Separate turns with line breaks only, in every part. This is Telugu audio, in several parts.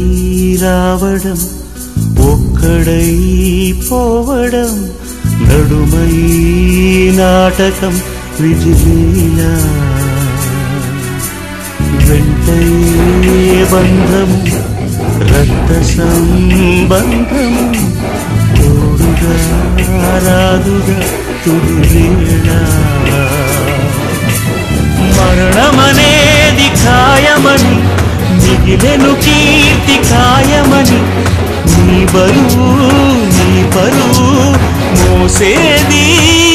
రావడం ఒక్కడై పోవడం నడుమై నాటకం విజిలీలా వెంటయే బంధము రక్త సంబంధము తోడుగా రాదుగా తుదివేళ మరణమనేది ఖాయమని మిగిలెను కీర్తి ఖాయమని నీ బరువు నీ పరువు మోసేది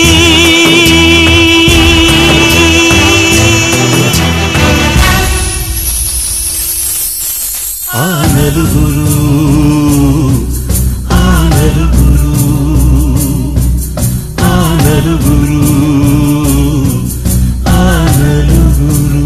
ఆ నలుగురు ఆ నలుగురు ఆ నలుగురు ఆ నలుగురు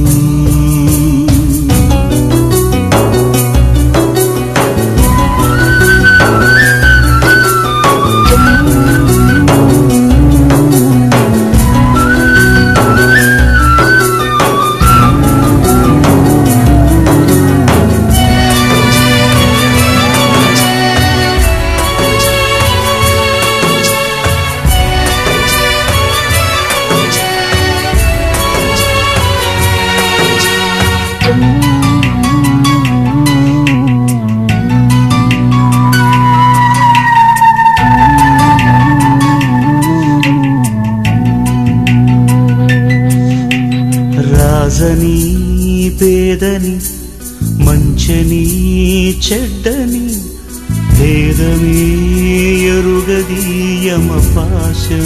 రాజని పేదని మంచని చెడ్డని భేదమే ఎరుగదీయమ పాశం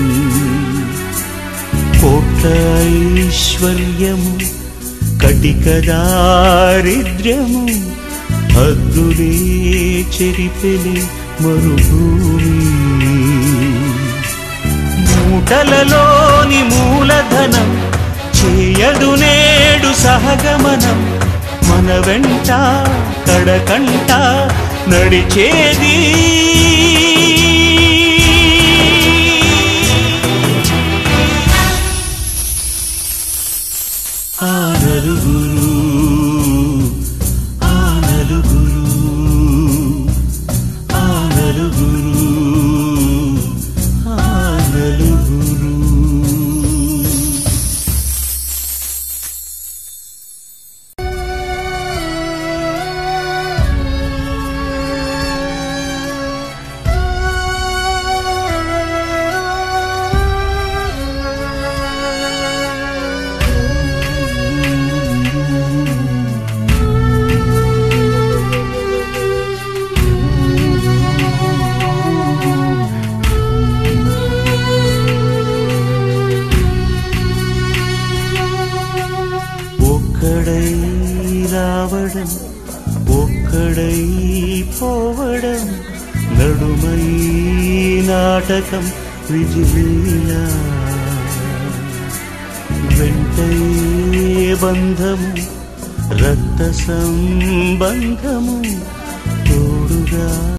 కోట్ల ఐశ్వర్యము కటిక దారిద్ర్యము హద్దులే చెరిపెలి మరుభూమి మూటలలోని మూలధనం చేయదు నేడు సహగమనం మన వెంట కడకంట నడిచేది ఆ నలుగురు ఆ నలుగురు ఆ నలుగురు ఆ నలుగురు ఒక్కడై రావడం ఒక్కడై పోవడం నడుమై నాటకం విజిలీలా వెంటయే బంధము రక్త సంబంధము తోడుగా